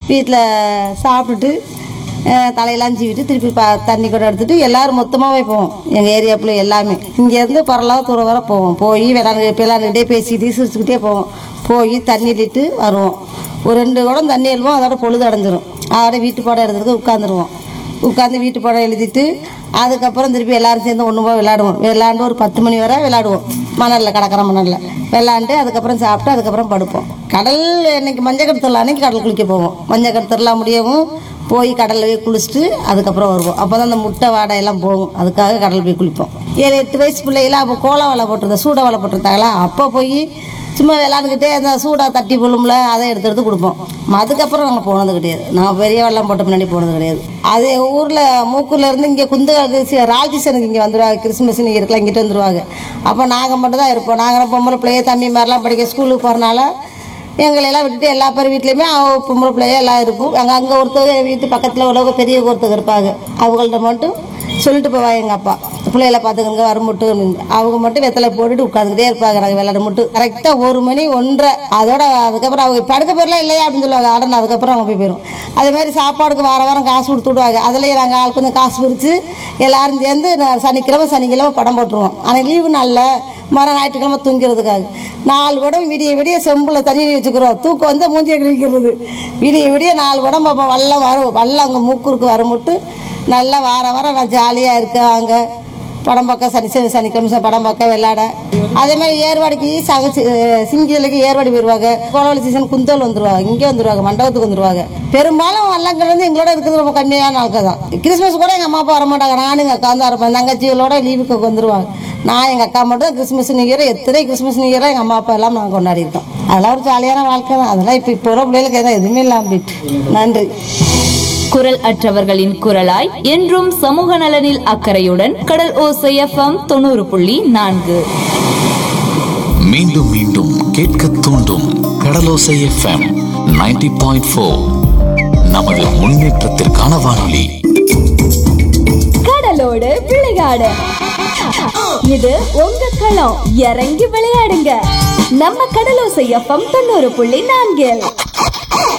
வீட்டில் சாப்பிட்டுட்டு அஹ், தலையெல்லாம் சீவிட்டு திருப்பி பா தண்ணி கூட எடுத்துட்டு எல்லாரும் மொத்தமாகவே போவோம் எங்கள் ஏரியாப்புல எல்லாமே இங்கேருந்து பரலாம் தூரம் வர போவோம் போய் விளாண்டு விளாண்டுக்கிட்டே பேசிக்கிட்டே சிரிச்சுக்கிட்டே போவோம் போய் தண்ணி இட்டு வருவோம் ஒரு ரெண்டு குடம் தண்ணி எழுவோம் அதோட பொழுது அடைஞ்சிரும் அதோட வீட்டு பாடம் எடுத்துட்டு உட்காந்துருவோம் உட்காந்து வீட்டு பாடம் எழுதிட்டு அதுக்கப்புறம் திருப்பி எல்லாரும் சேர்ந்து ஒன்று போய் விளாடுவோம் விளாண்டு ஒரு பத்து மணி வரை விளாடுவோம் மணலில் கடற்கரை மணலில் விளாண்டு அதுக்கப்புறம் சாப்பிட்டு அதுக்கப்புறம் படுப்போம் கடல் இன்னைக்கு மஞ்சள் கடத்தல அன்னைக்கு கடல் குளிக்க போவோம் மஞ்சள் கடத்தலாம் முடியவும் போய் கடலில் போய் குளிச்சுட்டு அதுக்கப்புறம் வருவோம் அப்போ தான் அந்த முட்டை வாடை எல்லாம் போகும் அதுக்காக கடல் போய் குளிப்போம் ஏழு எட்டு வயசு பிள்ளைகளாம் அப்போ கோலா வலை போட்டிருந்தா சூட வலை போட்டிருந்தாங்களா அப்போ போய் சும்மா விளாண்டுக்கிட்டே அந்த சூடாக தட்டி புழும்ல அதை எடுத்து எடுத்து கொடுப்போம் அதுக்கப்புறம் நாங்கள் போனது கிடையாது நான் பெரிய வெள்ளம் போட்ட முன்னாடி போனது கிடையாது அது ஊரில் மூக்கூர்ல இருந்து இங்கே குந்து ராஜேஷனுக்கு இங்கே வந்துடுவாங்க கிறிஸ்மஸ் நீங்கள் இருக்கலாம் இங்கிட்ட வந்துடுவாங்க அப்போ நாங்கள் மட்டும் தான் இருப்போம் நாங்கள் பொம்பளை பிள்ளைய தம்பி மாதிரிலாம் படிக்க ஸ்கூலுக்கு போகிறனால எங்களையெல்லாம் விட்டுட்டு எல்லா பேர் வீட்லேயுமே அவ பொம்பளை பிள்ளைய எல்லாம் இருக்கும் அங்கே அங்கே ஒருத்தர் வீட்டு பக்கத்தில் உள்ளவங்க பெரிய ஒருத்தர் இருப்பாங்க அவங்கள்ட்ட மட்டும் சொல்லிட்டு போவா எங்கள் அப்பா பிள்ளைகளை பார்த்துக்கங்க வர மட்டும் அவங்க மட்டும் வெத்தலை போட்டுட்டு உட்காந்துக்கிட்டே இருப்பாங்க நாங்கள் விளையாட மட்டும் கரெக்டாக ஒரு மணி ஒன்றரை அதோட அதுக்கப்புறம் அவங்க படுக்க போயிடலாம் இல்லையா அப்படின்னு சொல்லுவாங்க ஆடணும் அதுக்கப்புறம் அவங்க போய் போயிடும் அதே மாதிரி சாப்பாடுக்கு வார வாரம் காசு கொடுத்து விடுவாங்க அதுலேயே நாங்கள் ஆள் கொஞ்சம் காசு பிரித்து எல்லாரும் சேர்ந்து நான் சனிக்கிழமை சனிக்கிழமை படம் போட்டுருவோம் ஆனால் லீவு நாளில் மறு ஞாயிற்றுக்கிழமை தூங்கிறதுக்காக நாலு குடம் விடிய விடிய செம்பில் தண்ணி வச்சுக்கிறோம் தூக்கம் வந்து மூஞ்சியை கழிக்கிறது விடிய விடிய நாலு குடம் பார்ப்போம் வல்லம் வரும் வல்லம் அங்கே மூக்குருக்கு வர மட்டும் நல்லா வார வாரம் நான் ஜாலியாக இருக்கேன் அங்கே படம் பார்க்க சனி சனி சனிக்கிழமை படம் பார்க்க விளையாட அதே மாதிரி ஏர்வாடிக்கு சக சிங்கிலுக்கு ஏர்வாடி போயிடுவாங்க கோலவழி சீசன் குந்தோல் வந்துருவாங்க இங்கே வந்துருவாங்க மண்டபத்துக்கு வந்துருவாங்க பெரும்பாலும் வல்லங்கள் வந்து எங்களோட இருக்கிறது ரொம்ப கம்மியான ஆட்கள் தான் கிறிஸ்மஸ் கூட எங்கள் அம்மா அப்பா வர மாட்டாங்க நானும் எங்கள் அக்கா தான் இருப்பேன் தங்கச்சிகளோட லீவுக்கு வந்துருவாங்க நான் எங்கள் அக்கா மட்டும் கிறிஸ்மஸ் நியூ இயர் எத்தனை கிறிஸ்மஸ் நியூ இயராக எங்கள் அம்மா அப்பா எல்லாம் நாங்கள் கொண்டாடி இருக்கோம் அதெல்லாம் ஒரு ஜாலியான வாழ்க்கை தான் அதெல்லாம் இப்போ இப்போ உள்ள பிள்ளைகளுக்கு எதுவும் எதுவுமே இல்லாமல் போயிட்டு நன்றி குரல் அற்றவர்களின் குரலாய் என்றும் சமூக நலனில் அக்கறையுடன் கடல் ஓசை எஃப்எம் தொண்ணூறு புள்ளி நான்கு மீண்டும் மீண்டும் கேட்க தூண்டும் கடலோசை எஃப்எம் 90.4 பாயிண்ட் ஃபோர் நமது முன்னேற்றத்திற்கான வானொலி கடலோடு விளையாடு இது உங்க களம் இறங்கி விளையாடுங்க நம்ம கடலோசை எஃப்எம் தொண்ணூறு புள்ளி நான்கில்